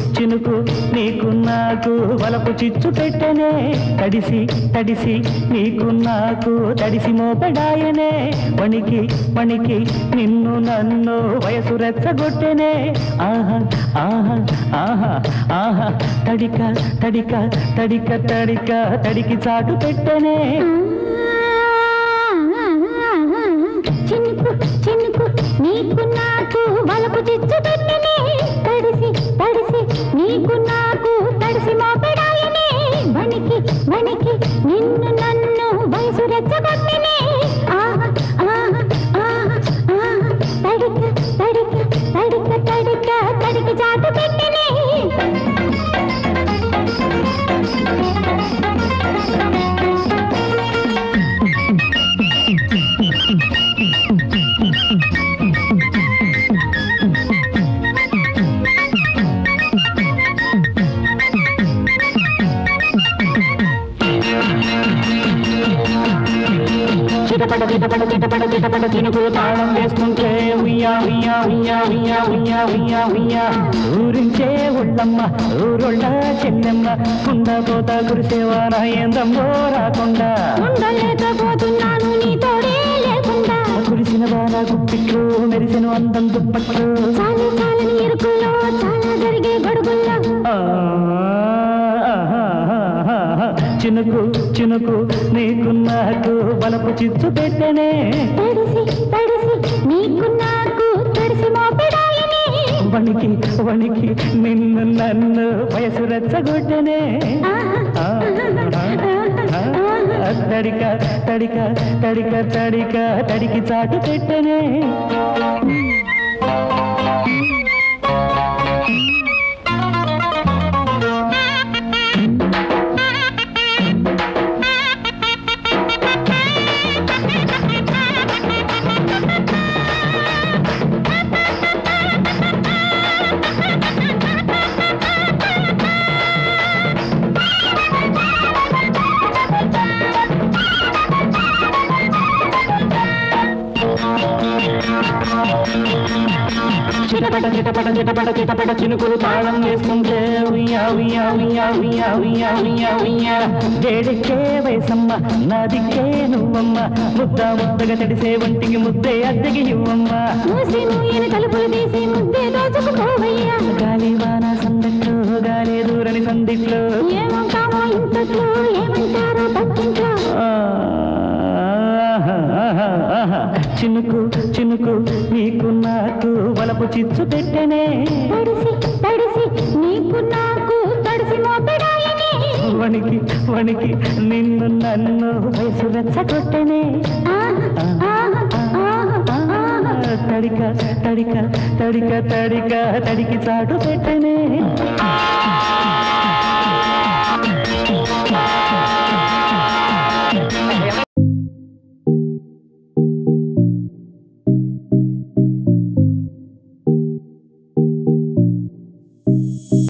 చినుకు నీకు నాకు వలపు చిచ్చు పెట్టనే తడిసి తడిసి నీకు నాకు తడిసి మోపెడాయనే వణికి వణికి నిన్ను నన్ను వయసు రెచ్చగొట్టెనే ఆహా ఆహా ఆహా ఆహా తడిక తడిక తడిక తడిక తడికి చాటు పెట్టనే చినుకు చినుకు నీకు నాకు వలపు చిచ్చు పెట్టనే తడిసి తడిసి నీకు నాకు తడిసి మోపెడాయనే వణికి వణికి నిన్ను నన్ను వయసు రెచ్చగొట్టనే ఆహా ఆహా ఆహా ఆహా తడిక తడిక తడిక తడిక తడికి చాటు పెట్టనే చిటపట చిటపట చిటపట చిటపట చినుకు తాళం వేస్తుంటే ఉయ్యా ఉయ్యా ఉయ్యా ఉయ్యా ఉయ్యా ఉయ్యా ఉయ్యా ఊరించే ఉళ్ళమ్మ ఊరొళ్ళ చెల్లెమ్మ కుండ పోత కురిసేవాన ఏందమ్మో రాకుండా ఉండలేకపోతున్నాను నీతోడే లేకుండా కురిసిన బాల గుప్పిట్లు మెరిసిన అందం దుప్పట్లు చాలు చాలని ఇరుకుల్లో చాలా జరిగే గడుగుల్లో ఆ, ఆహాహాహా. చినుకు చినుకు నీకు నాకు బలపు చిచ్చు పెట్టనే తడిసి తడిసి నీకు నాకు తడిసి మోపెడాయని వణికి వణికి నిన్ను నన్ను వయసు రెచ్చగొట్టనే ఆ, ఆ, తడిక తడిక తడిక తడిక తడికి చాటు పెట్టనే చిటపట చిటపట చిటపట చిటపట చినుకులు తాళం వేస్తుంటే ఉయ్యా ఉయ్యా ఉయ్యా ఉయ్యా ఉయ్యా ఉయ్యా ఉయ్యా వేడికే వయసమ్మ నాదికే నువ్వమ్మ ముద్ద ముద్దగా తడిసే ఒంటికి ముద్దే అద్దెకి ఇవ్వమ్మ మూసి మూయని తలుపులు తీసి ముద్దే దోచుకుపోవయ్యా గాలి వాన సందట్లో గాలి దూరని సందిట్లో ఏమంటామో ఇంతట్లో ఏమంటారో పక్కింట్లో ఆహా, ఆహా, చినుకు చినుకు నీకు నాకు వలపు చిచ్చు పెట్టనే తడిసి తడిసి నీకు నాకు తడిసి మోపెడాయని వణికి వణికి నిన్ను నన్ను వయసు రెచ్చగొట్టనే ఆహా, ఆహా, ఆహా, ఆహా. తడిక తడిక తడిక తడిక తడికి చాటు పెట్టనే